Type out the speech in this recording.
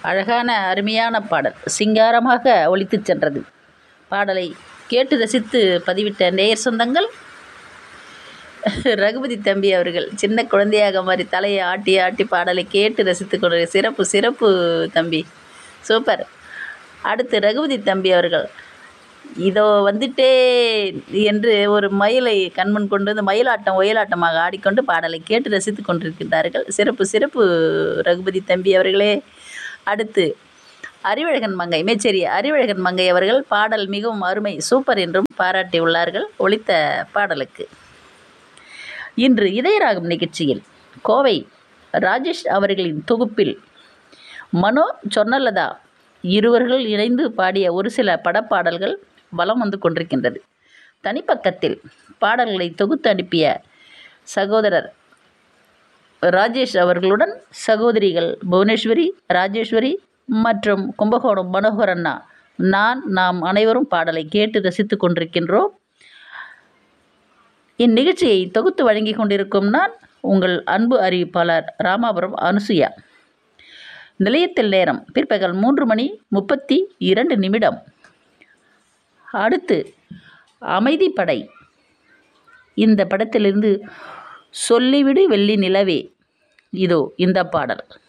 அழகான அருமையான பாடல் சிங்காரமாக ஒலித்துச் சென்றது பாடலை கேட்டு ரசித்து பதிவிட்ட நேயர் சொந்தங்கள் ரகுபதி தம்பி அவர்கள் சின்ன குழந்தையாக மாதிரி தலையை ஆட்டி ஆட்டி பாடலை கேட்டு ரசித்து கொண்டு சிறப்பு சிறப்பு தம்பி சூப்பர் அடுத்து ரகுபதி தம்பி அவர்கள் இதோ வந்துட்டே என்று ஒரு மயிலை கண்முன் கொண்டு வந்து மயிலாட்டம் ஒயிலாட்டமாக ஆடிக்கொண்டு பாடலை கேட்டு ரசித்து கொண்டிருக்கின்றார்கள் சிறப்பு சிறப்பு ரகுபதி தம்பி அவர்களே அடுத்து அறிவழகன் மங்கை மேச்சேரி அறிவழகன் மங்கை அவர்கள் பாடல் மிகவும் அருமை சூப்பர் என்றும் பாராட்டியுள்ளார்கள் ஒலித்த பாடலுக்கு இன்று இதயராகம் நிகழ்ச்சியில் கோவை ராஜேஷ் அவர்களின் தொகுப்பில் மனோ சொர்ணலதா இருவர்கள் இணைந்து பாடிய ஒரு சில படப்பாடல்கள் வலம் வந்து கொண்டிருக்கின்றது தனிப்பக்கத்தில் பாடல்களை தொகுத்து அனுப்பிய சகோதரர் ராஜேஷ் அவர்களுடன் சகோதரிகள் புவனேஸ்வரி ராஜேஸ்வரி மற்றும் கும்பகோணம் மனோகர் அண்ணா நான் நாம் அனைவரும் பாடலை கேட்டு ரசித்து கொண்டிருக்கின்றோம் இந்நிகழ்ச்சியை தொகுத்து வழங்கி கொண்டிருக்கும் நான் உங்கள் அன்பு அறிவிப்பாளர் ராமாபுரம் அனுசுயா நிலையத்தில் நேரம் பிற்பகல் மூன்று மணி முப்பத்தி இரண்டு நிமிடம் அடுத்து அமைதி படை இந்த படத்திலிருந்து சொல்லிவிடு வெள்ளி நிலவே இதோ இந்த பாடல்